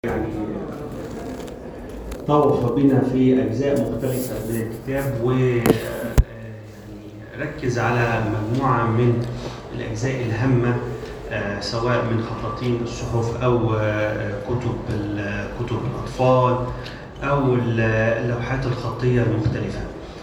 يعني طوف بنا في أجزاء مختلفة من الكتاب و يعني ركز على مجموعة من الأجزاء الهامة آه، سواء من خطاطين الصحف أو آه، كتب ال- كتب الأطفال أو ال- اللوحات الخطية المختلفة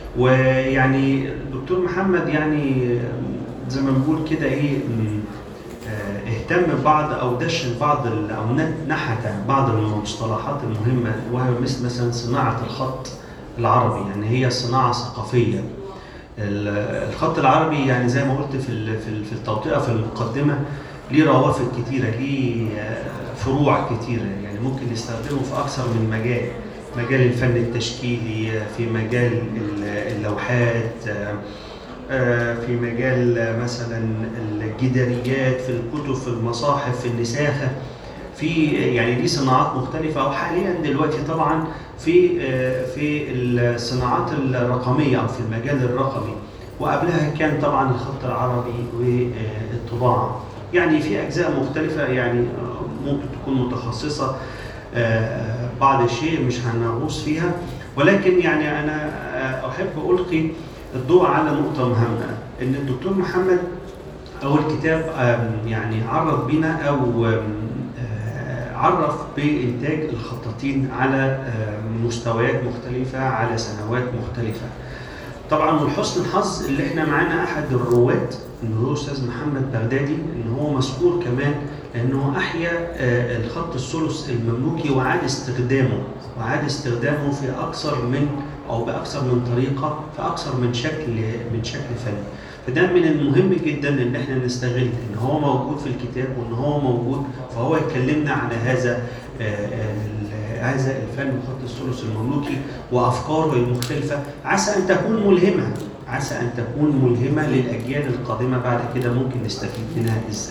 ويعني الدكتور محمد يعني زي ما بنقول كده إيه م- آه، اهتم ببعض او دشن بعض ال- او ن- نحت بعض المصطلحات المهمه وهي مثل مثلا صناعه الخط العربي يعني هي صناعه ثقافيه ال- الخط العربي يعني زي ما قلت في ال- في ال- في التوطئه في المقدمه ليه روافد كتيره ليه آه، فروع كتيره يعني ممكن نستخدمه في اكثر من مجال مجال الفن التشكيلي آه، في مجال ال- اللوحات آه، آه، في مجال آه، مثلا الجداريات في الكتب في المصاحف في النساخه في يعني دي صناعات مختلفه وحاليا دلوقتي طبعا في آه، في الصناعات الرقميه او في المجال الرقمي وقبلها كان طبعا الخط العربي والطباعه يعني في اجزاء مختلفه يعني آه، ممكن تكون متخصصه آه، بعض الشيء مش هنغوص فيها ولكن يعني انا آه، احب القي الضوء على نقطه مهمه ان الدكتور محمد او الكتاب آم، يعني عرف بنا او آم، آه، عرف بانتاج الخطاطين على آم، مستويات مختلفه على سنوات مختلفه طبعا من حسن الحظ اللي احنا معانا احد الرواد ان هو استاذ محمد بغدادي ان هو مسؤول كمان لانه احيا آه، الخط الثلث المملوكي وعاد استخدامه وعاد استخدامه في اكثر من او باكثر من طريقه في اكثر من شكل من شكل فني فده من المهم جدا ان احنا نستغل ان هو موجود في الكتاب وان هو موجود فهو يكلمنا على هذا آه، آه، ال- هذا الفن خط الثلث المملوكي وافكاره المختلفه عسى ان تكون ملهمه عسى ان تكون ملهمه للاجيال القادمه بعد كده ممكن نستفيد منها ازاي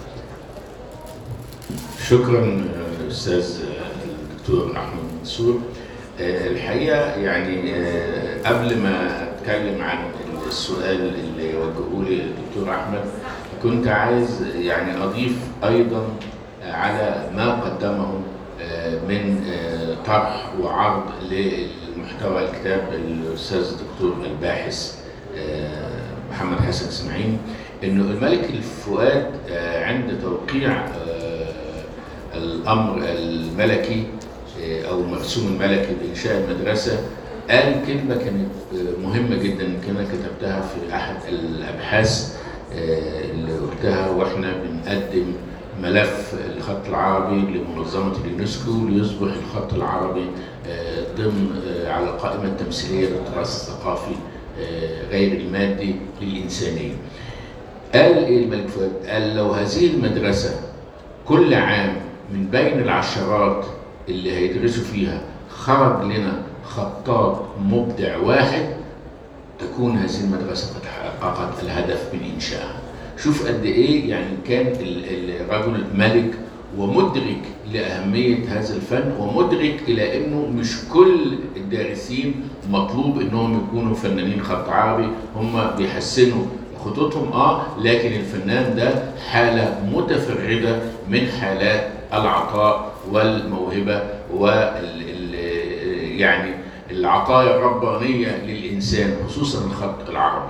شكرا آه، استاذ آه، الدكتور احمد منصور آه، الحقيقه يعني آه، قبل ما اتكلم عن السؤال اللي وجهه لي الدكتور احمد كنت عايز يعني اضيف ايضا على ما قدمه آه، من آه، طرح وعرض للمحتوى الكتاب الاستاذ الدكتور الباحث آه، محمد حسن اسماعيل انه الملك الفؤاد آه، عند توقيع آه، الامر الملكي آه، او المرسوم الملكي بانشاء المدرسه قال كلمه كانت آه، مهمه جدا يمكن انا كتبتها في احد الابحاث آه، اللي قلتها واحنا بنقدم ملف الخط العربي لمنظمه اليونسكو ليصبح الخط العربي آه، ضمن آه، على القائمه التمثيليه للتراث الثقافي آه، غير المادي للانسانيه. قال ايه الملك فؤاد؟ قال لو هذه المدرسه كل عام من بين العشرات اللي هيدرسوا فيها خرج لنا خطاط مبدع واحد تكون هذه المدرسة قد حققت الهدف من إنشائها شوف قد إيه يعني كان ال- الرجل ملك ومدرك لأهمية هذا الفن ومدرك إلى أنه مش كل الدارسين مطلوب أنهم يكونوا فنانين خط عربي هم بيحسنوا خطوطهم اه لكن الفنان ده حالة متفردة من حالات العطاء والموهبة وال ال- يعني العطايا الربانية للإنسان خصوصا الخط العربي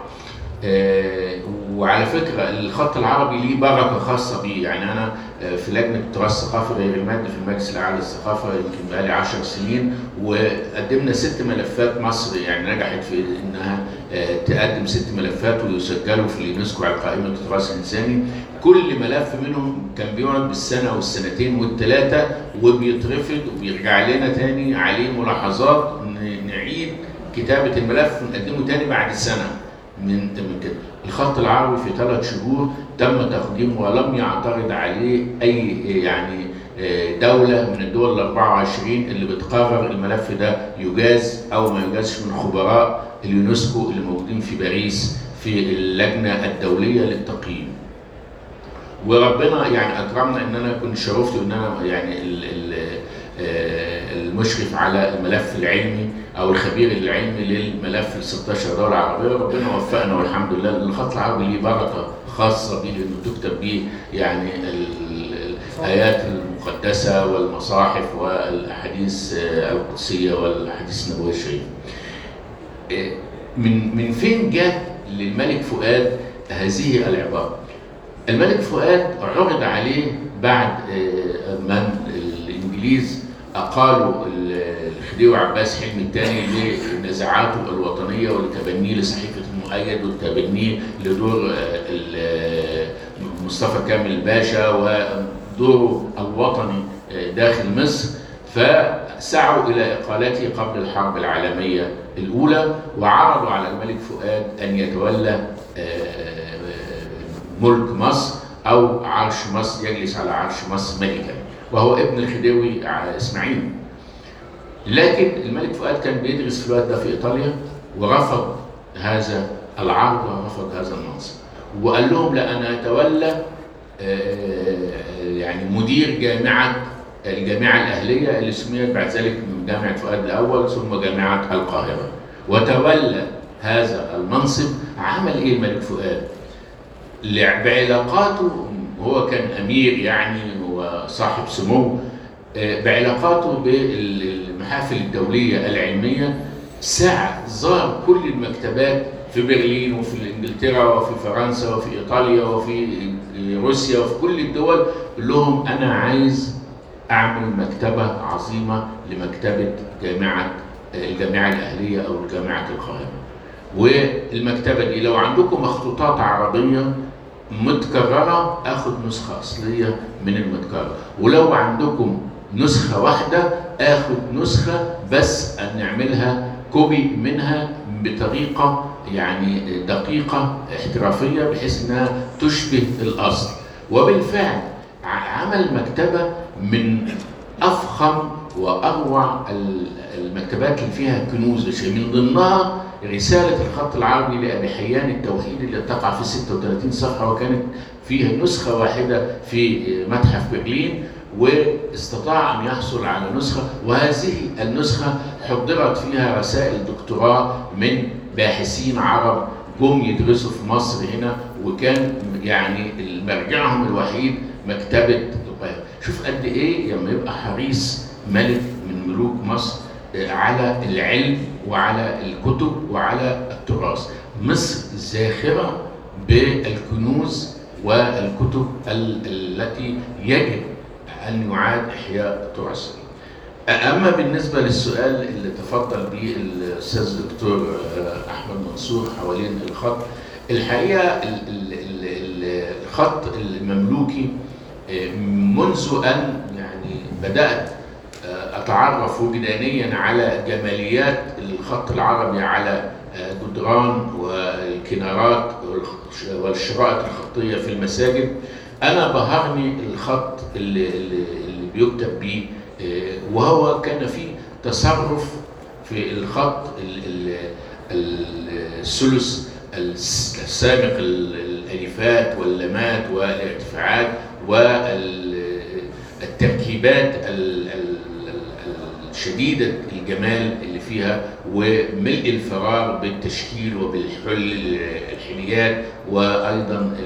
آه، وعلى فكرة الخط العربي ليه بركة خاصة بيه يعني أنا آه، في لجنة التراث الثقافي غير المادي في المجلس الأعلى للثقافة يمكن بقالي 10 سنين وقدمنا ست ملفات مصر يعني نجحت في إنها آه، تقدم ست ملفات ويسجلوا في اليونسكو على قائمة التراث الإنساني كل ملف منهم كان بيقعد بالسنة والسنتين والثلاثة وبيترفض وبيرجع لنا تاني عليه ملاحظات ن- نعيد كتابة الملف ونقدمه تاني بعد سنة من من كده الخط العربي في ثلاث شهور تم تقديمه ولم يعترض عليه اي يعني آه، دولة من الدول ال 24 اللي بتقرر الملف ده يجاز او ما يجازش من خبراء اليونسكو اللي موجودين في باريس في اللجنة الدولية للتقييم. وربنا يعني اكرمنا ان انا كنت شرفت ان انا يعني ال ال آه، المشرف على الملف العلمي او الخبير العلمي للملف ال 16 دوله عربيه ربنا وفقنا والحمد لله الخط العربي ليه بركه خاصه بيه لانه تكتب بيه يعني ال- ال- الايات المقدسة والمصاحف والأحاديث القدسية والأحاديث النبوية الشريفة. من من فين جاء للملك فؤاد هذه العبارة؟ الملك فؤاد عرض عليه بعد ما الإنجليز أقالوا الخديوي عباس حلمي الثاني لنزاعاته الوطنية ولتبنيه لصحيفة المؤيد وتبنيه لدور مصطفى كامل باشا ودوره الوطني داخل مصر فسعوا إلى إقالته قبل الحرب العالمية الأولى وعرضوا على الملك فؤاد أن يتولى ملك مصر أو عرش مصر يجلس على عرش مصر ملكا وهو ابن الخديوي إسماعيل لكن الملك فؤاد كان بيدرس في الوقت ده في إيطاليا ورفض هذا العرض ورفض هذا المنصب وقال لهم لا أنا أتولى يعني مدير جامعة الجامعة الأهلية اللي سميت بعد ذلك من جامعة فؤاد الأول ثم جامعة القاهرة وتولى هذا المنصب عمل إيه الملك فؤاد؟ بعلاقاته هو كان أمير يعني وصاحب سمو بعلاقاته بالمحافل الدولية العلمية سعى زار كل المكتبات في برلين وفي انجلترا وفي فرنسا وفي ايطاليا وفي روسيا وفي كل الدول قال لهم انا عايز اعمل مكتبه عظيمه لمكتبه جامعه الجامعه الاهليه او جامعه القاهره. والمكتبه دي لو عندكم مخطوطات عربيه متكرره اخد نسخه اصليه من المتكرر ولو عندكم نسخه واحده اخد نسخه بس ان نعملها كوبي منها بطريقه يعني دقيقه احترافيه بحيث انها تشبه الاصل وبالفعل عمل مكتبه من افخم واروع المكتبات اللي فيها كنوز من ضمنها رسالة الخط العربي لأبي حيان التوحيد اللي تقع في 36 صفحة وكانت فيها نسخة واحدة في متحف برلين واستطاع أن يحصل على نسخة وهذه النسخة حضرت فيها رسائل دكتوراه من باحثين عرب جم يدرسوا في مصر هنا وكان يعني مرجعهم الوحيد مكتبة القاهرة شوف قد إيه لما يبقى حريص ملك من ملوك مصر على العلم وعلى الكتب وعلى التراث مصر زاخرة بالكنوز والكتب التي يجب أن يعاد إحياء تراثها أما بالنسبة للسؤال اللي تفضل به الأستاذ الدكتور أحمد منصور حوالين الخط الحقيقة الخط المملوكي منذ أن يعني بدأت أتعرف وجدانيا على جماليات الخط العربي على جدران والكنارات والشرائط الخطية في المساجد أنا بهرني الخط اللي, اللي بيكتب به وهو كان فيه تصرف في الخط الثلث السابق الالفات واللمات والارتفاعات والتركيبات شديدة الجمال اللي فيها وملء الفراغ بالتشكيل وبالحل الحليات وأيضا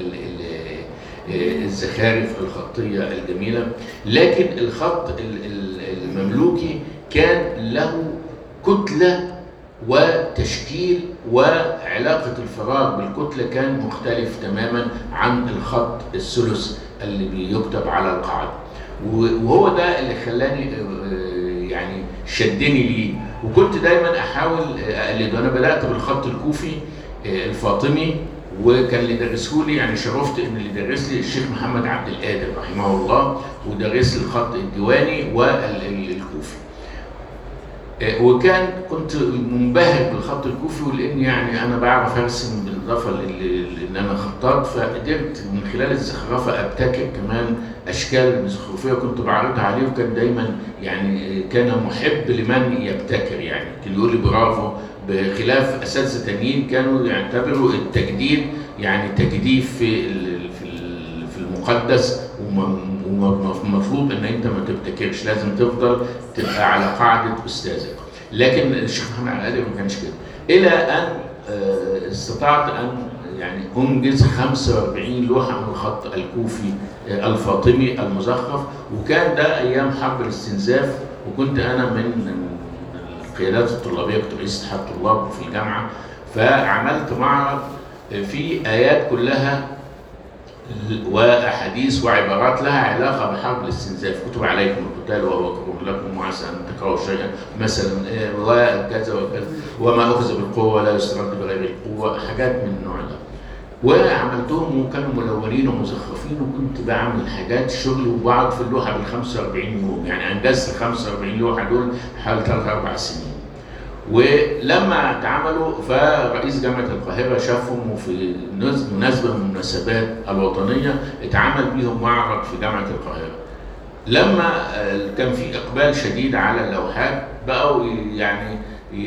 الزخارف الخطية الجميلة لكن الخط المملوكي كان له كتلة وتشكيل وعلاقة الفراغ بالكتلة كان مختلف تماما عن الخط الثلث اللي بيكتب على القاعدة وهو ده اللي خلاني يعني شدني ليه وكنت دايما احاول اقلده انا بدات بالخط الكوفي الفاطمي وكان اللي درسه لي يعني شرفت ان اللي درس لي الشيخ محمد عبد القادر رحمه الله ودرس لي الخط الديواني والكوفي وكان كنت منبهر بالخط الكوفي ولان يعني انا بعرف ارسم بالاضافه لان انا خطاط فقدرت من خلال الزخرفه ابتكر كمان اشكال زخرفيه كنت بعرضها عليه وكان دايما يعني كان محب لمن يبتكر يعني كان يقول لي برافو بخلاف اساتذه تانيين كانوا يعتبروا التجديد يعني تجديف في في المقدس ومطلوب ان انت ما تبتكرش لازم تفضل تبقى على قاعده استاذك لكن الشيخ محمد علي القادر ما كانش كده الى ان استطعت ان يعني انجز 45 لوحه من الخط الكوفي الفاطمي المزخرف وكان ده ايام حرب الاستنزاف وكنت انا من القيادات الطلابيه كنت رئيس اتحاد طلاب في الجامعه فعملت معرض في ايات كلها واحاديث وعبارات لها علاقه بحرب الاستنزاف كتب عليكم القتال وهو كره لكم وعسى ان تكرهوا شيئا مثلا وكذا وكذا وما اخذ بالقوه ولا يسترد بغير القوه حاجات من النوع ده وعملتهم وكانوا ملونين ومزخرفين وكنت بعمل حاجات شغل وبقعد في اللوحه بال 45 يوم يعني انجزت 45 لوحه دول حوالي ثلاث اربع سنين. ولما اتعملوا فرئيس جامعه القاهره شافهم وفي مناسبه من المناسبات الوطنيه اتعمل بيهم معرض في جامعه القاهره. لما كان في اقبال شديد على اللوحات بقوا يعني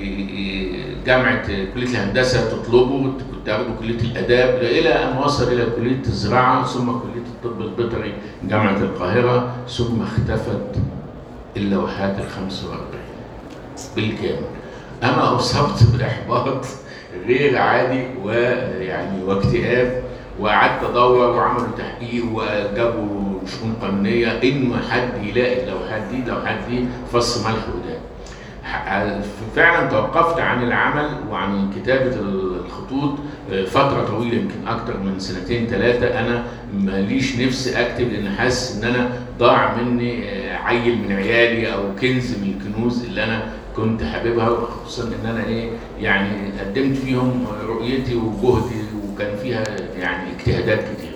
جامعه كليه الهندسه تطلبه تاخدوا كليه الاداب الى ان وصل الى كليه الزراعه ثم كليه الطب البيطري جامعه القاهره ثم اختفت اللوحات ال 45 بالكامل. انا اصبت باحباط غير عادي ويعني واكتئاب وقعدت ادور وعملوا تحقيق وجابوا شؤون قانونيه انه حد يلاقي اللوحات دي اللوحات دي فص ملح قدام. فعلا توقفت عن العمل وعن كتابه الخطوط فتره طويله يمكن اكتر من سنتين ثلاثه انا ماليش نفسي اكتب لان حاسس ان انا ضاع مني عيل من عيالي او كنز من الكنوز اللي انا كنت حاببها خصوصا ان انا ايه يعني قدمت فيهم رؤيتي وجهدي وكان فيها يعني اجتهادات كتير.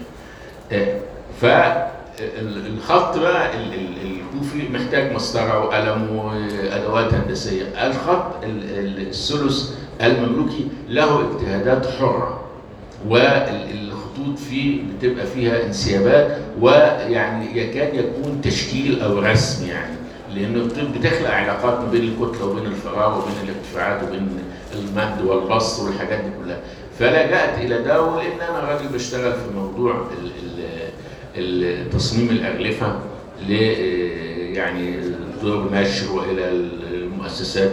ف الخط بقى الكوفي محتاج مسطره وقلم وادوات هندسيه، الخط الثلث المملوكي له اجتهادات حره والخطوط فيه بتبقى فيها انسيابات ويعني يكاد يكون تشكيل او رسم يعني لانه بتخلق علاقات ما بين الكتله وبين الفراغ وبين الارتفاعات وبين المد والبسط والحاجات دي كلها فلجأت الى ده ولان انا راجل بشتغل في موضوع تصميم الاغلفه ل يعني دور نشر والى المؤسسات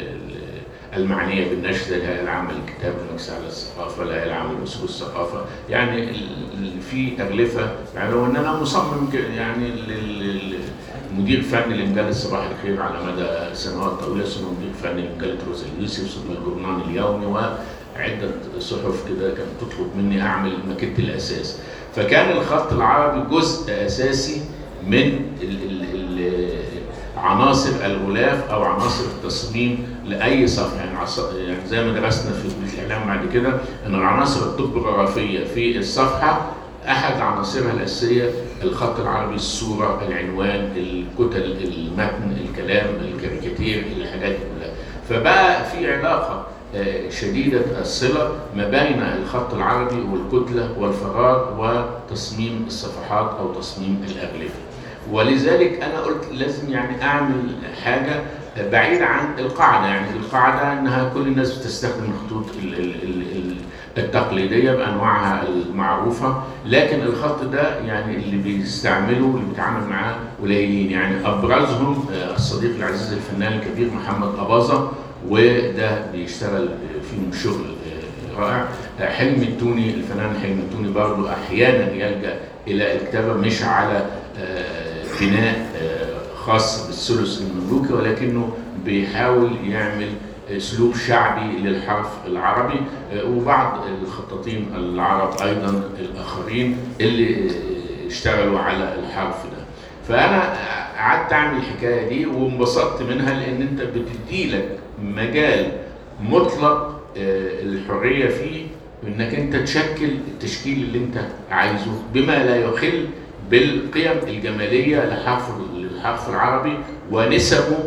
المعنيه بالنشر زي الهيئه العامه للكتاب والمجلس على الثقافه، الهيئه العامه لاصول الثقافه، يعني في اغلفه يعني لو ان انا مصمم يعني مدير فني لمجله صباح الخير على مدى سنوات طويله ثم مدير فني لمجله روز اليوسف ثم الجورنال اليومي وعده صحف كده كانت تطلب مني اعمل ماكيت الاساس. فكان الخط العربي جزء اساسي من ال ال عناصر الغلاف او عناصر التصميم لاي صفحه يعني, يعني زي ما درسنا في كليه الاعلام بعد كده ان العناصر الطبوغرافيه في الصفحه احد عناصرها الاساسيه الخط العربي الصوره العنوان الكتل المتن الكلام الكاريكاتير الحاجات دي كلها فبقى في علاقه شديدة الصلة ما بين الخط العربي والكتلة والفراغ وتصميم الصفحات أو تصميم الأغلفة ولذلك أنا قلت لازم يعني أعمل حاجة بعيدة عن القاعدة يعني القاعدة أنها كل الناس بتستخدم الخطوط التقليدية بأنواعها المعروفة لكن الخط ده يعني اللي بيستعمله واللي بيتعامل معاه قليلين يعني أبرزهم الصديق العزيز الفنان الكبير محمد أباظة وده بيشتغل فيهم شغل رائع حلم التوني الفنان حلم التوني برضه احيانا يلجا الى الكتابه مش على بناء خاص بالثلث المملوكي ولكنه بيحاول يعمل اسلوب شعبي للحرف العربي وبعض الخطاطين العرب ايضا الاخرين اللي اشتغلوا على الحرف ده فانا قعدت اعمل الحكايه دي وانبسطت منها لان انت بتدي لك مجال مطلق الحريه فيه انك انت تشكل التشكيل اللي انت عايزه بما لا يخل بالقيم الجماليه لحرف الحرف العربي ونسبه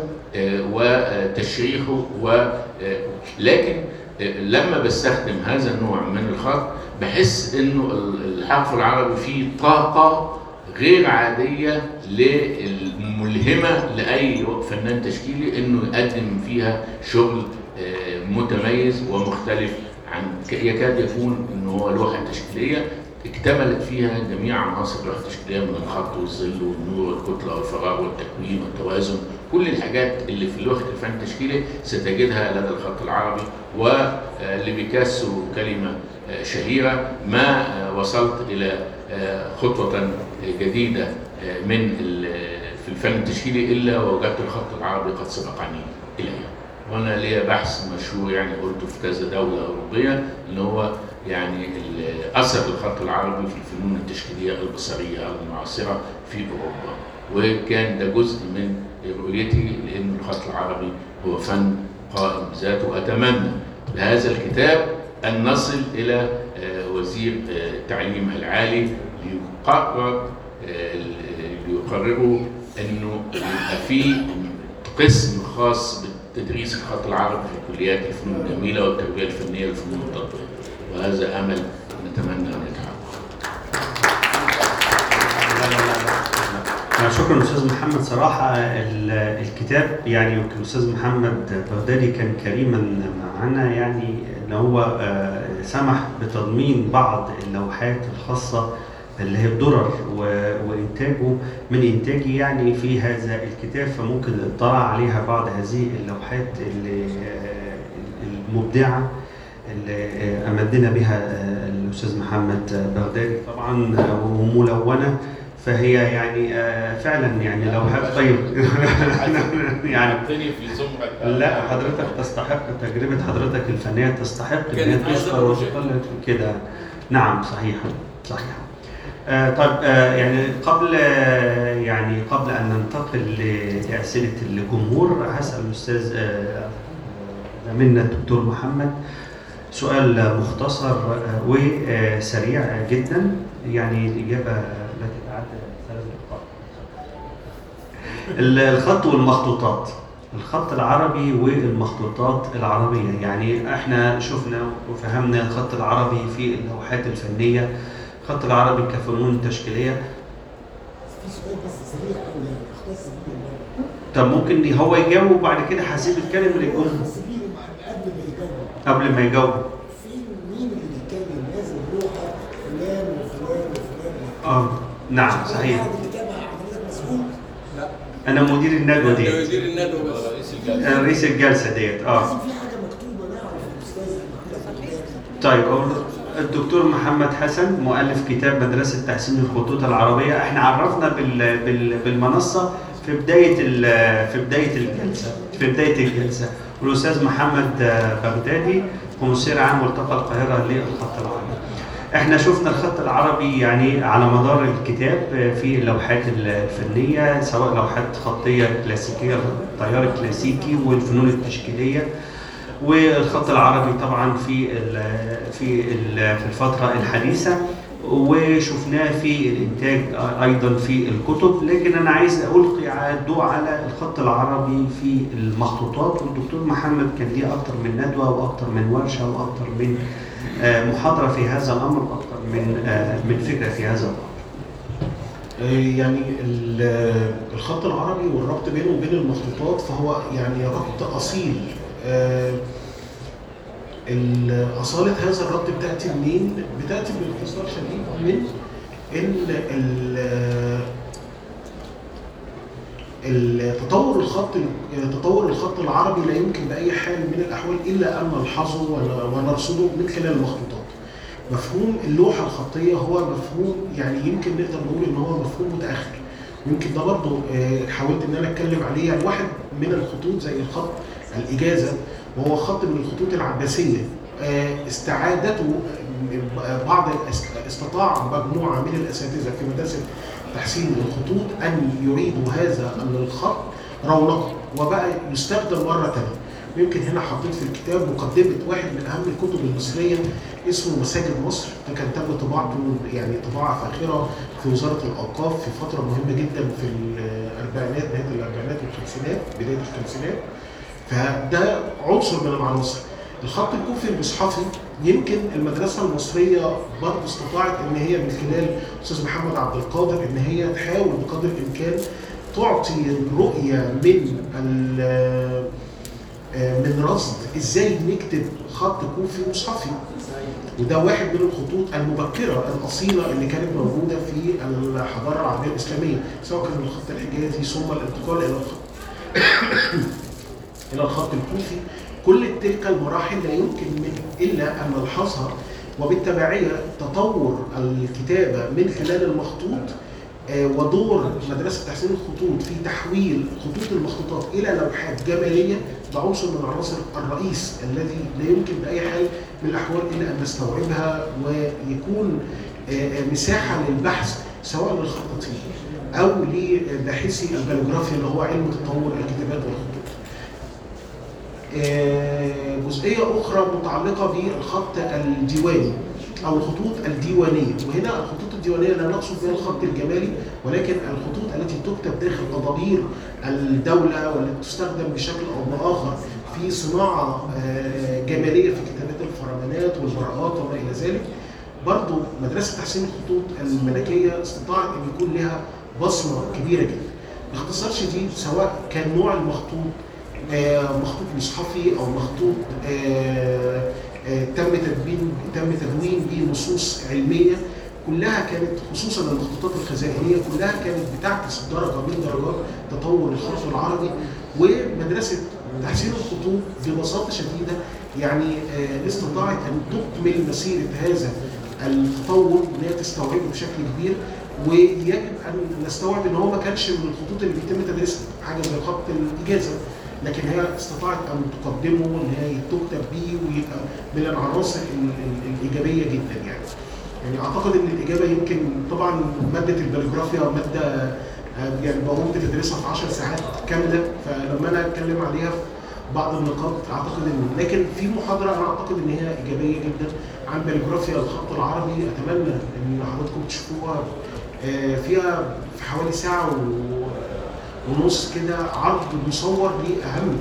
وتشريحه و لكن لما بستخدم هذا النوع من الخط بحس انه الحرف العربي فيه طاقه غير عاديه ملهمه لاي فنان تشكيلي انه يقدم فيها شغل متميز ومختلف عن يكاد يكون ان هو لوحه تشكيليه اكتملت فيها جميع عناصر اللوحه التشكيليه من الخط والظل والنور والكتله والفراغ والتكوين والتوازن كل الحاجات اللي في لوحه الفن التشكيلي ستجدها لدى الخط العربي ولبيكاسو كلمه شهيره ما وصلت الى خطوه جديده من ال- في الفن التشكيلي الا ووجدت الخط العربي قد سبقني اليها. وانا ليا بحث مشهور يعني قلته في كذا دوله اوروبيه اللي هو يعني ال- اثر الخط العربي في الفنون التشكيليه البصريه المعاصره في اوروبا. وكان ده جزء من رؤيتي لان الخط العربي هو فن قائم بذاته واتمنى بهذا الكتاب ان نصل الى آه، وزير آه، التعليم العالي ليقرر آه، ليقرروا انه يبقى في قسم خاص بتدريس الخط العربي في كليات الفنون الجميله والتربيه الفنيه والفنون التطبيقيه وهذا امل نتمنى ان يتحقق. لا لا لا لا. لا. شكرا استاذ محمد صراحه ال- الكتاب يعني يمكن الاستاذ محمد بغدادي كان كريما معنا يعني ان هو آه، سمح بتضمين بعض اللوحات الخاصه اللي هي بدرر و- وانتاجه من انتاجي يعني في هذا الكتاب فممكن الاطلاع عليها بعض هذه اللوحات اللي آه، المبدعه اللي آه، امدنا بها آه، الاستاذ محمد بغدادي طبعا آه، وملونه فهي يعني آه، فعلا يعني لوحات طيب يعني حطني في زمره لا حضرتك تستحق تجربة حضرتك الفنية تستحق ان هي كانت عايزة تذكر بروجكت. وتقل كده نعم صحيح صحيح آه طيب آه يعني قبل آه يعني قبل ان ننتقل ل- لاسئله الجمهور هسال الاستاذ آه، زميلنا الدكتور محمد سؤال مختصر آه، وسريع جدا يعني الاجابه لا تتعدى ثلاث نقاط الخط والمخطوطات الخط العربي والمخطوطات العربية يعني احنا شفنا وفهمنا الخط العربي في اللوحات الفنية الخط العربي كفنون تشكيلية في سؤال بس سريع قوي يعني اختص بيه الموضوع. طب ممكن هو يجاوب وبعد كده هسيب الكلمة للجمهور اختص بيه قبل ما يجاوب قبل ما يجاوب فين مين اللي بيتكلم لازم لوحه فلان وفلان وفلان اه نعم صحيح بعد الكتابه حضرتك مسؤول لا انا مدير الندوة ده دي وزير الندوه بس رئيس الجلسه أنا رئيس الجلسة ديت اه لازم في حاجه مكتوبه نعرف الاستاذ محمد بغدادي طيب أقول الدكتور محمد حسن مؤلف كتاب مدرسة تحسين الخطوط العربية احنا عرفنا بال بال بالمنصة في بداية ال- في بداية الجلسة في بداية الجلسة والأستاذ محمد بغدادي كومسير عام ملتقى القاهرة للخط العربي احنا شفنا الخط العربي يعني على مدار الكتاب في اللوحات الفنية سواء لوحات خطية كلاسيكية التيار الكلاسيكي والفنون التشكيلية والخط العربي طبعا في ال في ال في الفتره الحديثه وشفناه في الانتاج ايضا في الكتب لكن انا عايز القي الضوء على الخط العربي في المخطوطات والدكتور محمد كان ليه اكتر من ندوه واكتر من ورشه واكتر من آه، محاضره في هذا الامر واكتر من آه، من فكره في هذا الامر يعني ال- الخط العربي والربط بينه وبين المخطوطات فهو يعني ربط اصيل آه، ال- اصاله هذا الربط بتاتي منين؟ بتاتي باختصار شديد من ان ال- التطور الخط تطور الخط العربي لا يمكن باي حال من الاحوال الا ان نلحظه ون- ونرصده من خلال المخطوطات. مفهوم اللوحه الخطيه هو مفهوم يعني يمكن نقدر نقول ان هو مفهوم متاخر يمكن ده برضه آه، حاولت ان انا اتكلم عليه يعني واحد من الخطوط زي الخط الاجازه وهو خط من الخطوط العباسيه آه، استعادته آه، بعض الأس- استطاع مجموعه من الاساتذه في مدرسه تحسين الخطوط ان يعيدوا هذا الخط رونقه وبقى يستخدم مره ثانيه يمكن هنا حطيت في الكتاب مقدمه واحد من اهم الكتب المصريه اسمه مساجد مصر ده كان تم طباعته يعني طباعه فاخره في وزاره الاوقاف في فتره مهمه جدا في الاربعينات نهايه الاربعينات والخمسينات بدايه الخمسينات فده عنصر من العناصر الخط الكوفي المصحفي يمكن المدرسه المصريه برضه استطاعت ان هي من خلال استاذ محمد عبد القادر ان هي تحاول بقدر الامكان تعطي رؤيه من ال- آه، من رصد ازاي نكتب خط كوفي مصحفي وده واحد من الخطوط المبكره الاصيله اللي كانت موجوده في الحضاره العربيه الاسلاميه سواء كان الخط الحجازي ثم الانتقال الى الخط الى الخط الكوفي كل تلك المراحل لا يمكن من الا ان نلحظها وبالتبعيه تطور الكتابه من خلال المخطوط آه، ودور مدرسه تحسين الخطوط في تحويل خطوط المخطوطات الى لوحات جماليه ده عنصر من عناصر الرئيس الذي لا يمكن باي حال من الاحوال الا ان نستوعبها ويكون آه، آه، مساحه للبحث سواء للخطاطين او لباحثي البالوجرافيا اللي هو علم تطور الكتابات والخطوط. آه، جزئيه اخرى متعلقه بالخط الديواني او الخطوط الديوانيه وهنا الخطوط الديوانيه لا نقصد بها الخط الجمالي ولكن الخطوط التي تكتب داخل تضابير الدوله والتي تستخدم بشكل او باخر في صناعه آه، جماليه في كتابات الفرمانات والبراءات وما الى ذلك برضو مدرسه تحسين الخطوط الملكيه استطاعت ان يكون لها بصمه كبيره جدا باختصار شديد سواء كان نوع المخطوط آه، مخطوط مصحفي او مخطوط آه، آه، تم تدوين تم تدوين بنصوص علميه كلها كانت خصوصا المخطوطات الخزائنيه كلها كانت بتعكس درجه من درجات تطور الخط العربي ومدرسه تحسين الخطوط ببساطه شديده يعني آه، استطاعت ان تكمل مسيره هذا التطور وان هي تستوعبه بشكل كبير ويجب ان نستوعب ان هو ما كانش من الخطوط اللي بيتم تدريسها حاجه زي خط الاجازه لكن هي استطاعت ان تقدمه وان هي تكتب بيه ويبقى من العناصر ال- ال- الايجابيه جدا يعني. يعني اعتقد ان الاجابه يمكن طبعا ماده الباليوجرافيا ماده آه، يعني بقوم بتدرسها في 10 ساعات كامله فلما انا اتكلم عليها في بعض النقاط اعتقد ان لكن في محاضره انا اعتقد ان هي ايجابيه جدا عن باليوجرافيا الخط العربي اتمنى ان حضراتكم تشوفوها آه، فيها في حوالي ساعه و ونص كده عرض مصور لاهم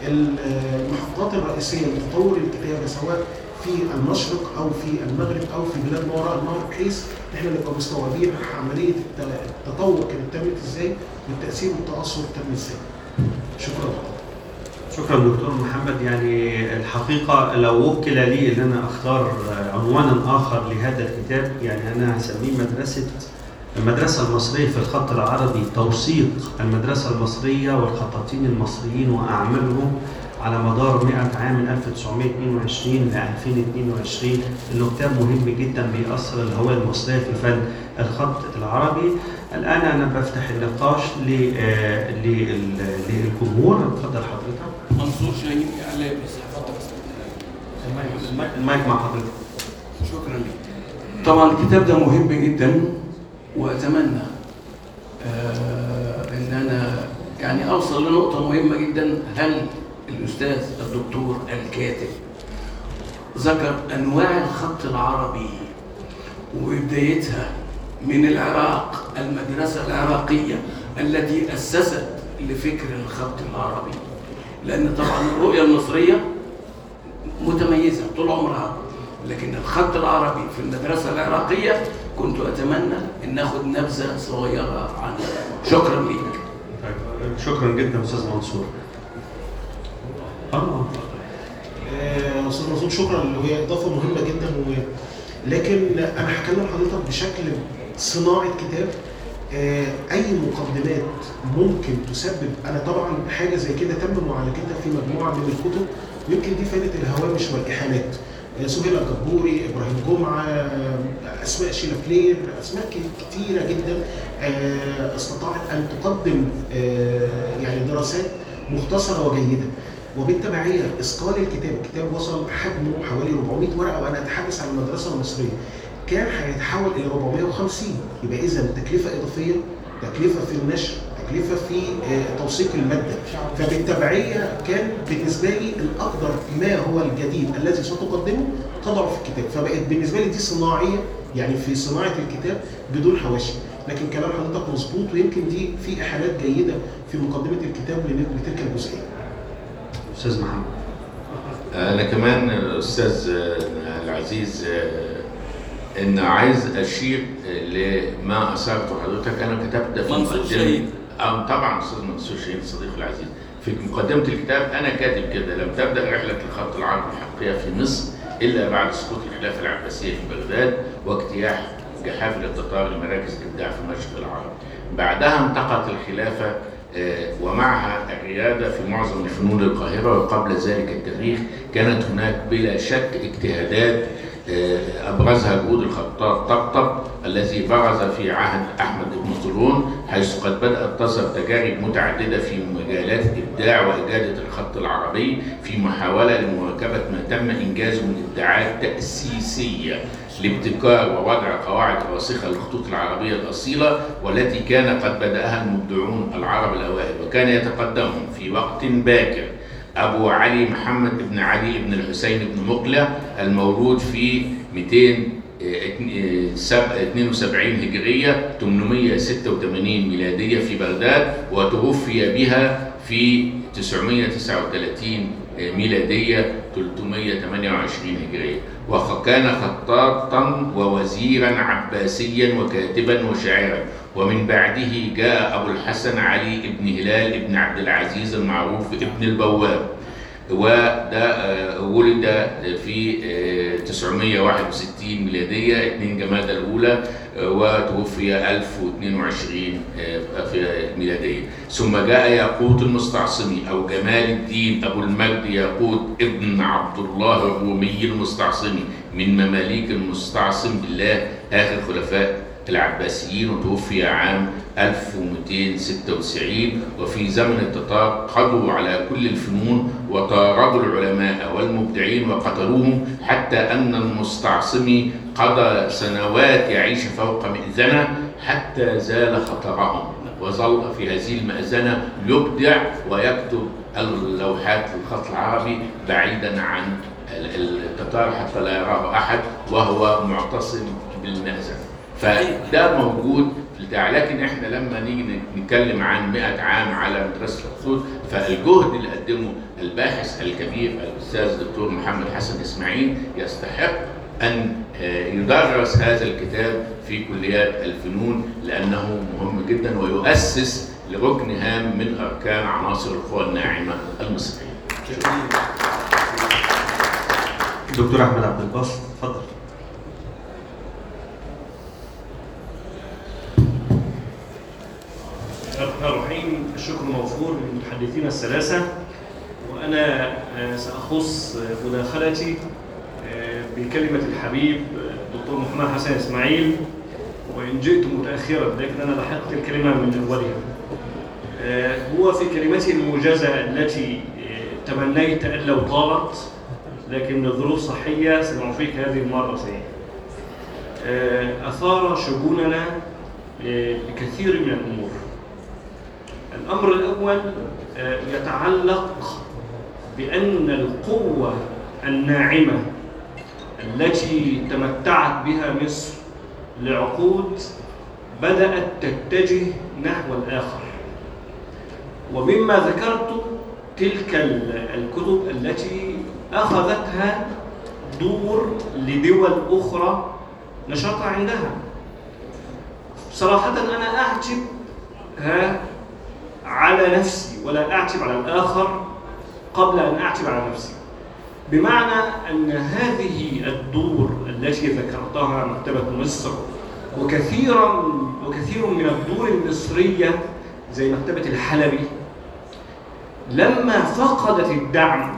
المحطات الرئيسيه لتطور الكتابه سواء في المشرق او في المغرب او في بلاد ما وراء النهر بحيث ان احنا نبقى مستوعبين عمليه الت- التطور كانت تمت ازاي والتاثير والتاثر تم ازاي. شكرا. شكرا دكتور محمد يعني الحقيقة لو وكل لي ان انا اختار عنوانا اخر لهذا الكتاب يعني انا هسميه مدرسة المدرسة المصرية في الخط العربي توثيق المدرسة المصرية والخطاطين المصريين وأعمالهم على مدار 100 عام من 1922 ل 2022 انه كتاب مهم جدا بيأثر الهوية المصرية في فن الخط العربي الآن أنا بفتح النقاش ل- آه، لل- للجمهور اتفضل حضرتك منصور شاهين اعلامي اتفضل المايك- المايك مع حضرتك شكرا لك طبعا الكتاب ده مهم جدا واتمنى آه ان انا يعني اوصل لنقطه مهمه جدا هل الاستاذ الدكتور الكاتب ذكر انواع الخط العربي وبدايتها من العراق المدرسه العراقيه التي اسست لفكر الخط العربي لان طبعا الرؤيه المصريه متميزة طول عمرها لكن الخط العربي في المدرسة العراقية كنت أتمنى أن ناخد نبذة صغيرة عنه شكرا لك طيب شكرا جدا استاذ منصور اه آه، استاذ منصور شكرا وهي اضافه مهمه جدا و... لكن انا هكلم حضرتك بشكل صناعه كتاب آه، اي مقدمات ممكن تسبب انا طبعا حاجه زي كده تم معالجتها في مجموعه من الكتب يمكن دي فائده الهوامش والاحالات آه، سهيل الجبوري ابراهيم جمعه آه، اسماء شيلا فلير اسماء ك- كتيره جدا آه، استطاعت ان تقدم آه، يعني دراسات مختصره وجيده وبالتبعيه اثقال الكتاب الكتاب وصل حجمه حوالي 400 ورقه وانا اتحدث عن المدرسه المصريه كان هيتحول الى 450 يبقى اذا تكلفه اضافيه تكلفه في النشر تكلفه في آه، توثيق الماده فبالتبعيه كان بالنسبه لي الاقدر ما هو الجديد الذي ستقدمه تضعه في الكتاب فبقت بالنسبه لي دي صناعيه يعني في صناعه الكتاب بدون حواشي لكن كلام حضرتك مظبوط ويمكن دي في احالات جيده في مقدمه الكتاب لتلك الجزئيه استاذ محمد انا كمان الاستاذ العزيز ان عايز اشير لما اثرته حضرتك انا كتبت في منصور مقدمة- شهيد. اه طبعا استاذ منصور شهيد صديقي العزيز في مقدمه الكتاب انا كاتب كده لم تبدا رحله الخط العربي الحقيقيه في مصر الا بعد سقوط الخلافه العباسيه في بغداد واجتياح جحافل التتار لمراكز الابداع في مشرق العرب. بعدها انتقلت الخلافه آه، ومعها الرياده في معظم الفنون القاهره وقبل ذلك التاريخ كانت هناك بلا شك اجتهادات آه، أبرزها جهود الخطاط طبطب الذي برز في عهد أحمد بن طولون حيث قد بدأت تظهر تجارب متعددة في مجالات إبداع وإجادة الخط العربي في محاولة لمواكبة ما تم إنجازه من إبداعات تأسيسية لابتكار ووضع قواعد راسخة للخطوط العربية الأصيلة والتي كان قد بدأها المبدعون العرب الأوائل وكان يتقدمهم في وقت باكر أبو علي محمد بن علي بن الحسين بن مقلة المولود في 272 هجرية 886 ميلادية في بغداد وتوفي بها في 939 ميلادية 328 هجرية وكان خطاطا ووزيرا عباسيا وكاتبا وشاعرا ومن بعده جاء أبو الحسن علي بن هلال بن عبد العزيز المعروف ابن البواب وده آه، ولد في آه، 961 ميلادية 2 جمادى الأولى آه، وتوفي 1022 آه، في ميلادية ثم جاء ياقوت المستعصمي أو جمال الدين أبو المجد ياقوت ابن عبد الله الرومي المستعصمي من مماليك المستعصم بالله آخر خلفاء العباسيين وتوفي عام 1296 وفي زمن التتار قضوا على كل الفنون وطاردوا العلماء والمبدعين وقتلوهم حتى أن المستعصمي قضى سنوات يعيش فوق مئذنة حتى زال خطرهم وظل في هذه المأذنة يبدع ويكتب اللوحات الخط العربي بعيدا عن ال- التتار حتى لا يراه أحد وهو معتصم بالمأذنة فده موجود في البتاع لكن احنا لما نيجي نتكلم عن 100 عام على مدرسه الخطوط فالجهد اللي قدمه الباحث الكبير الاستاذ الدكتور محمد حسن اسماعيل يستحق ان آه، يدرس هذا الكتاب في كليات الفنون لانه مهم جدا ويؤسس لركن هام من اركان عناصر القوى الناعمه المصريه. دكتور احمد عبد الباسط اتفضل الرحمن الرحيم الشكر موفور للمتحدثين الثلاثة وأنا آه، سأخص آه، مداخلتي آه، بكلمة الحبيب آه، الدكتور محمد حسن إسماعيل وإن جئت متأخرا لكن أنا لحقت الكلمة من أولها آه، هو في كلمته الموجزة التي آه، تمنيت أن لو طالت لكن لظروف صحية سنعفيك هذه المرة سيئة آه، أثار شجوننا آه، بكثير من الأمور الأمر الأول آه، يتعلق بأن القوة الناعمة التي تمتعت بها مصر لعقود بدأت تتجه نحو الآخر ومما ذكرت تلك ال- الكتب التي أخذتها دور لدول أخرى نشرتها عندها صراحة أنا أعجب ها على نفسي ولا أعتب على الآخر قبل أن أعتب على نفسي بمعنى أن هذه الدور التي ذكرتها مكتبة مصر وكثيرا وكثير من الدور المصرية زي مكتبة الحلبي لما فقدت الدعم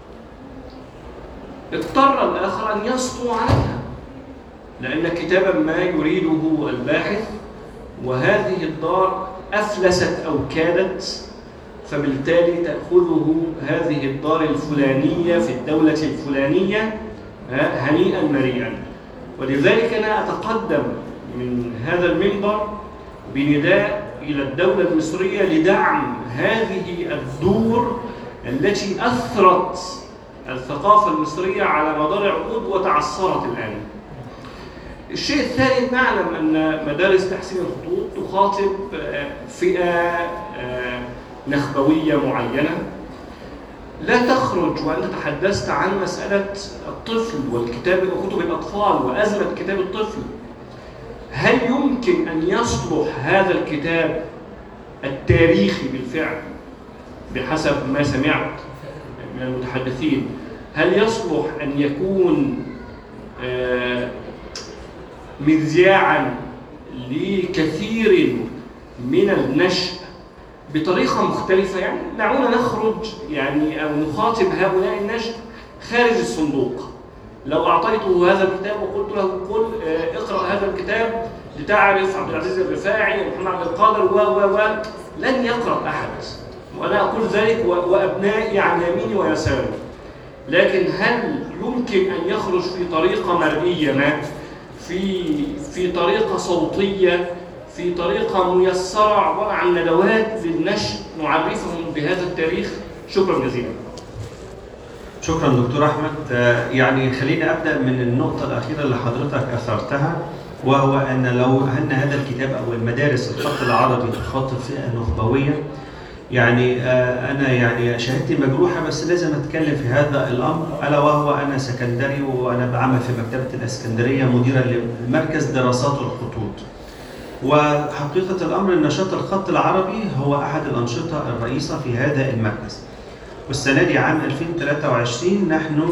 اضطر الآخر أن يسطو عليها لأن كتابا ما يريده الباحث وهذه الدار أفلست أو كادت فبالتالي تأخذه هذه الدار الفلانية في الدولة الفلانية ها، هنيئا مريئا ولذلك أنا أتقدم من هذا المنبر بنداء إلى الدولة المصرية لدعم هذه الدور التي أثرت الثقافة المصرية على مدار عقود وتعثرت الآن الشيء الثاني نعلم أن مدارس تحسين الخطوط تخاطب آه، فئة آه، نخبوية معينة لا تخرج وأنت تحدثت عن مسألة الطفل والكتاب وكتب الأطفال وأزمة كتاب الطفل هل يمكن أن يصلح هذا الكتاب التاريخي بالفعل بحسب ما سمعت من المتحدثين هل يصلح أن يكون آه، مذياعا لكثير من النشء بطريقة مختلفة يعني دعونا نخرج يعني أو نخاطب هؤلاء النشء خارج الصندوق لو اعطيته هذا الكتاب وقلت له قل آه، اقرا هذا الكتاب لتعرف عبد العزيز الرفاعي ومحمد عبد القادر و و و لن يقرا احد وانا اقول ذلك و- وابنائي عن يميني ويساري لكن هل يمكن ان يخرج في طريقه مرئيه ما في في طريقه صوتيه في طريقه ميسره عباره عن ندوات للنشء نعرفهم بهذا التاريخ شكرا جزيلا شكرا دكتور احمد آه، يعني خليني ابدا من النقطه الاخيره اللي حضرتك اثرتها وهو ان لو ان هذا الكتاب او المدارس الخط العربي تخاطب فئه نخبويه يعني آه، انا يعني شهادتي مجروحه بس لازم اتكلم في هذا الامر الا وهو انا سكندري وانا بعمل في مكتبه الاسكندريه مديرا لمركز دراسات الخطوط. وحقيقه الامر ان نشاط الخط العربي هو احد الانشطه الرئيسه في هذا المركز. والسنة دي عام 2023 نحن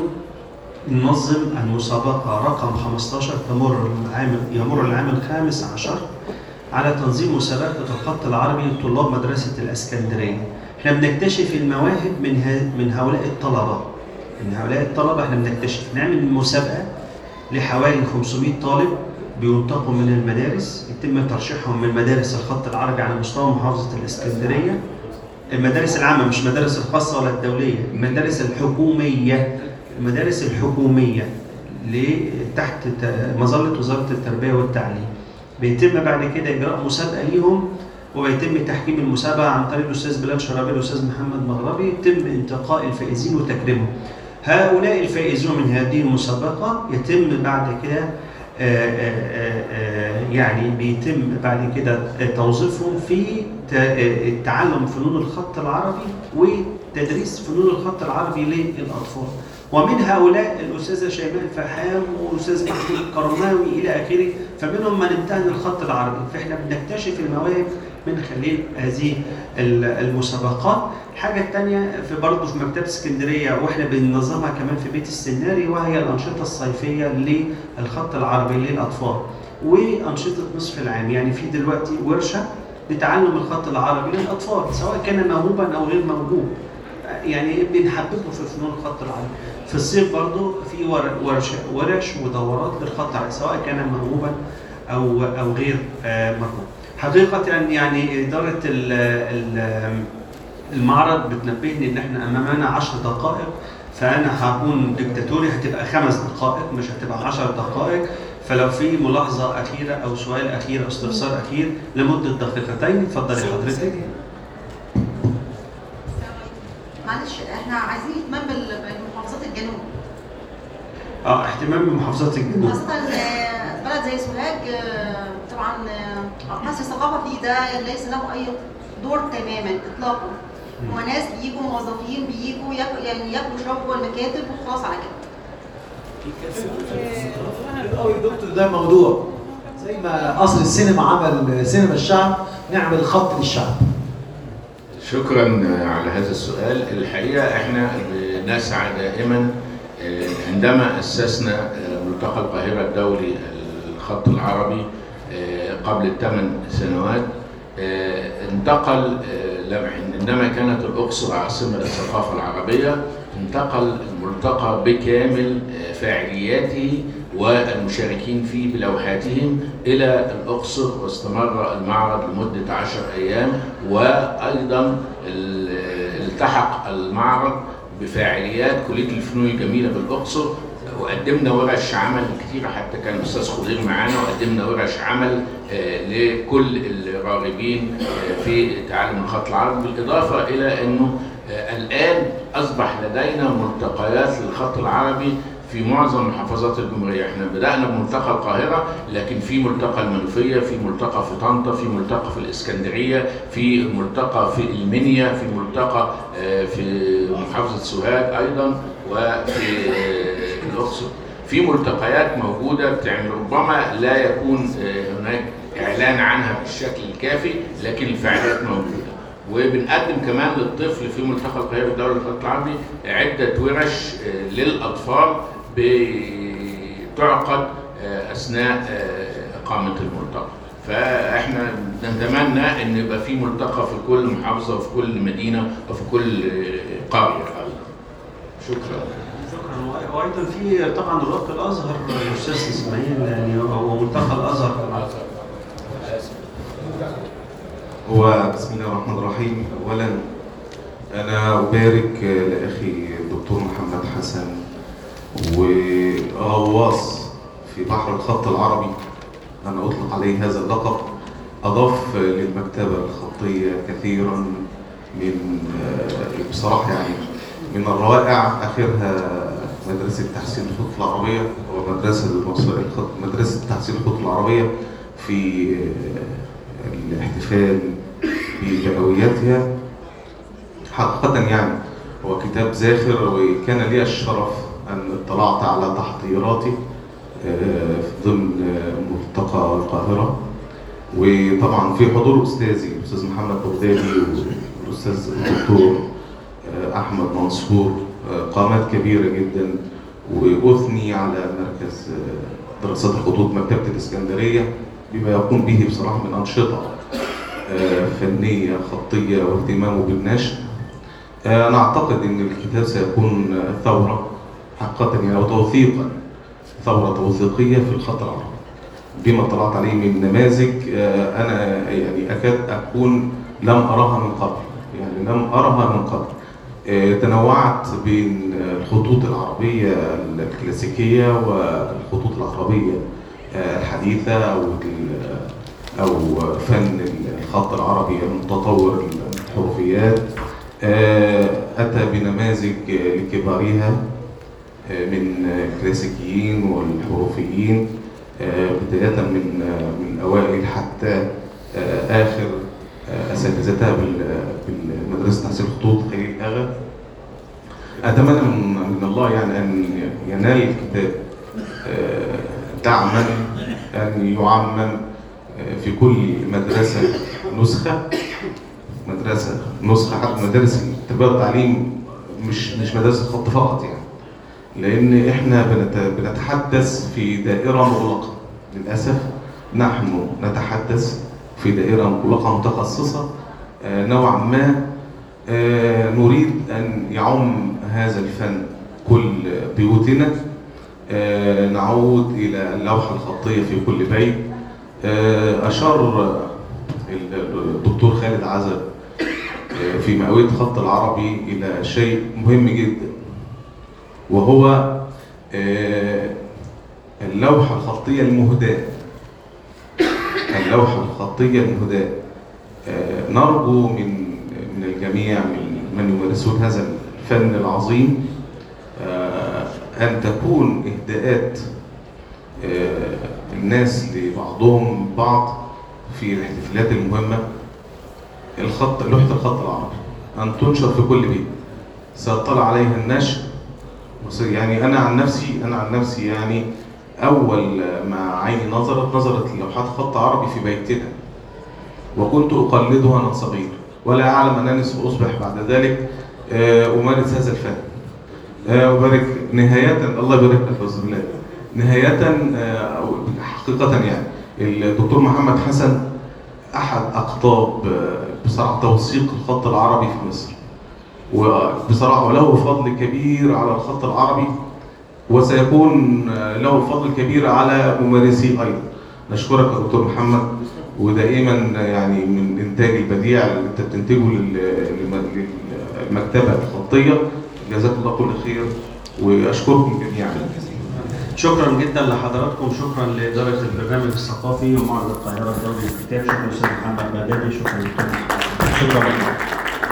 ننظم المسابقة رقم 15 تمر العام يمر العام الخامس عشر على تنظيم مسابقة الخط العربي لطلاب مدرسة الإسكندرية. احنا بنكتشف المواهب من ه- من هؤلاء الطلبة. من هؤلاء الطلبة احنا بنكتشف نعمل مسابقة لحوالي 500 طالب بينتقوا من المدارس يتم ترشيحهم من مدارس الخط العربي على مستوى محافظة الإسكندرية المدارس العامة مش المدارس الخاصة ولا الدولية، المدارس الحكومية المدارس الحكومية ل- تحت ت- مظلة وزارة التربية والتعليم. بيتم بعد كده إجراء مسابقة ليهم وبيتم تحكيم المسابقة عن طريق الأستاذ بلال شرابي والأستاذ محمد مغربي يتم انتقاء الفائزين وتكريمهم. هؤلاء الفائزون من هذه المسابقة يتم بعد كده آه، آه، آه، يعني بيتم بعد كده توظيفهم في ت- آه، التعلم فنون الخط العربي وتدريس فنون الخط العربي للأطفال ومن هؤلاء الأستاذة شيماء فحام والأستاذ محمود الكرماوي إلى آخره فمنهم من امتهن الخط العربي فإحنا بنكتشف المواهب من خلال هذه ال- المسابقات الحاجة الثانية في برضه في مكتبة اسكندرية واحنا بننظمها كمان في بيت السناري وهي الأنشطة الصيفية للخط العربي للأطفال وأنشطة نصف العام يعني في دلوقتي ورشة لتعلم الخط العربي للأطفال سواء كان موهوبا أو غير موهوب يعني بنحببه في فنون الخط العربي في الصيف برضه في ور- ورش ورش ودورات للخط العربي سواء كان موهوبا او او غير آه، موهوب حقيقه يعني اداره ال- ال- المعرض بتنبهني ان احنا امامنا 10 دقائق فانا هكون ديكتاتوري هتبقى خمس دقائق مش هتبقى 10 دقائق فلو في ملاحظه اخيره او سؤال اخير او استفسار اخير لمده دقيقتين اتفضلي حضرتك معلش احنا عايزين اهتمام بال- بمحافظات الجنوب اه اهتمام بمحافظات الجنوب خاصة آه، بلد زي سوهاج آه، طبعا آه، حاسس الثقافة فيه ده ليس له أي دور تماما إطلاقا هو ناس بيجوا موظفين بيجوا ياكلوا يعني ياكلوا يشربوا جوه المكاتب وخلاص على كده قوي دكتور ده موضوع زي ما قصر السينما عمل سينما الشعب نعمل خط للشعب شكرا على هذا السؤال الحقيقه احنا بنسعى دائما آه، عندما اسسنا آه، ملتقى القاهره الدولي الخط العربي آه، قبل الثمان سنوات آه، انتقل آه، لما- عندما كانت الاقصر عاصمه الثقافه العربيه انتقل الملتقى بكامل آه، فاعلياته والمشاركين فيه بلوحاتهم الى الاقصر واستمر المعرض لمده عشر ايام وايضا ال- التحق المعرض بفاعليات كليه الفنون الجميله بالاقصر وقدمنا ورش عمل كتيرة حتى كان الأستاذ خضير معانا وقدمنا ورش عمل آه، لكل الراغبين آه، في تعلم الخط العربي بالإضافة إلى أنه آه، الآن أصبح لدينا ملتقيات للخط العربي في معظم محافظات الجمهورية احنا بدأنا بملتقى القاهرة لكن في ملتقى المنوفية في ملتقى في طنطا في ملتقى في الإسكندرية في ملتقى في المنيا في ملتقى آه، في محافظة سوهاج أيضا وفي آه، الأقصر في ملتقيات موجودة بتعمل ربما لا يكون آه، هناك إعلان عنها بالشكل الكافي لكن الفعاليات موجودة وبنقدم كمان للطفل في ملتقى القاهرة الدولي للخط العربي عدة ورش آه، للأطفال بتعقد آه، أثناء آه، إقامة الملتقى فاحنا نتمنى ان يبقى في ملتقى في كل محافظه وفي كل مدينه وفي كل آه، قريه ايضا شكرا شكرا وايضا في طبعا رابط الازهر الاستاذ اسماعيل يعني هو ملتقى الازهر هو بسم الله الرحمن الرحيم اولا انا ابارك لاخي الدكتور محمد حسن وغواص في بحر الخط العربي انا اطلق عليه هذا اللقب اضاف للمكتبه الخطيه كثيرا من بصراحه يعني من الروائع اخرها مدرسه تحسين الخطوط العربيه ومدرسه مدرسه تحسين الخطوط العربيه في الاحتفال بجمعوياتها حقيقة يعني هو كتاب زاخر وكان لي الشرف أن اطلعت على تحضيراته ضمن ملتقى القاهرة وطبعا في حضور أستاذي الأستاذ محمد بغدادي والأستاذ الدكتور أحمد منصور قامات كبيرة جدا وأثني على مركز دراسات الخطوط مكتبة الإسكندرية بما يقوم به بصراحة من أنشطة فنية خطية واهتمامه بالنشر أنا أعتقد أن الكتاب سيكون ثورة حقيقة يعني أو توثيقا ثورة توثيقية في الخط العربي بما اطلعت عليه من نماذج أنا يعني أكاد أكون لم أراها من قبل يعني لم أرها من قبل تنوعت بين الخطوط العربية الكلاسيكية والخطوط العربية الحديثة أو أو فن الخط العربي المتطور الحروفيات أتى بنماذج لكبارها من الكلاسيكيين والحروفيين بداية من من أوائل حتى آخر أساتذتها بالمدرسة تحسين الخطوط خليل أغا أتمنى من الله يعني أن ينال الكتاب دعما أن يعمم في كل مدرسة نسخة مدرسة نسخة حتى مدارس التربية والتعليم مش مش مدارس الخط فقط يعني لأن إحنا بنتحدث في دائرة مغلقة للأسف نحن نتحدث في دائرة مغلقة متخصصة نوعا ما نريد أن يعم هذا الفن كل بيوتنا نعود إلى اللوحة الخطية في كل بيت أشار الدكتور خالد عزب في مئوية خط العربي إلى شيء مهم جدا وهو اللوحة الخطية المهداة اللوحة الخطية المهداة نرجو من من الجميع من من يمارسون هذا الفن العظيم أن تكون إهداءات الناس لبعضهم بعض في الاحتفالات المهمة الخط لوحة الخط العربي أن تنشر في كل بيت سيطلع عليها النشر يعني أنا عن نفسي أنا عن نفسي يعني أول ما عيني نظرت نظرت لوحات خط عربي في بيتنا وكنت أقلدها أنا صغير ولا أعلم أنني سأصبح بعد ذلك أمارس هذا الفن أبارك نهاية الله يبارك لك بإذن الله نهاية حقيقة يعني الدكتور محمد حسن أحد أقطاب بصراحة توثيق الخط العربي في مصر وبصراحة وله فضل كبير على الخط العربي وسيكون له فضل كبير على ممارسيه أيضا نشكرك يا دكتور محمد ودائما يعني من إنتاج البديع اللي أنت بتنتجه للمكتبة الخطية جزاك الله كل خير وأشكركم جميعا شكرا جدا لحضراتكم شكرا لاداره البرنامج الثقافي ومعرض القاهره الدولي للكتاب شكرا استاذ محمد بغدادي شكرا لكم شكرا لكم